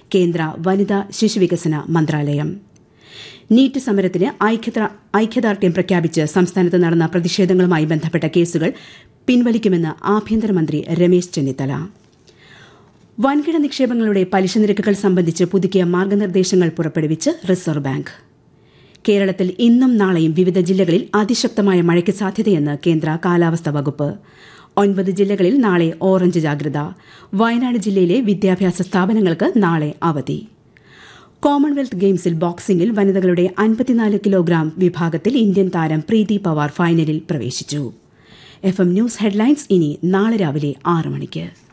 കേന്ദ്ര വനിതാ ശിശുവികസന മന്ത്രാലയം നീറ്റ് സമരത്തിന് ഐക്യദാർഢ്യം പ്രഖ്യാപിച്ച് സംസ്ഥാനത്ത് നടന്ന പ്രതിഷേധങ്ങളുമായി ബന്ധപ്പെട്ട കേസുകൾ പിൻവലിക്കുമെന്ന് ആഭ്യന്തരമന്ത്രി രമേശ് ചെന്നിത്തല വൻകിട നിക്ഷേപങ്ങളുടെ പലിശ നിരക്കുകൾ സംബന്ധിച്ച് പുതുക്കിയ മാർഗനിർദ്ദേശങ്ങൾ പുറപ്പെടുവിച്ച് റിസർവ് ബാങ്ക് കേരളത്തിൽ ഇന്നും നാളെയും വിവിധ ജില്ലകളിൽ അതിശക്തമായ മഴയ്ക്ക് സാധ്യതയെന്ന് കേന്ദ്ര കാലാവസ്ഥാ വകുപ്പ് ഒൻപത് ജില്ലകളിൽ നാളെ ഓറഞ്ച് ജാഗ്രത വയനാട് ജില്ലയിലെ വിദ്യാഭ്യാസ സ്ഥാപനങ്ങൾക്ക് നാളെ അവധി കോമൺവെൽത്ത് ഗെയിംസിൽ ബോക്സിംഗിൽ വനിതകളുടെ അൻപത്തിനാല് കിലോഗ്രാം വിഭാഗത്തിൽ ഇന്ത്യൻ താരം പ്രീതി പവാർ ഫൈനലിൽ പ്രവേശിച്ചു എഫ് എം ന്യൂസ് ഹെഡ്ലൈൻസ് ഇനി നാളെ രാവിലെ ആറ് മണിക്ക്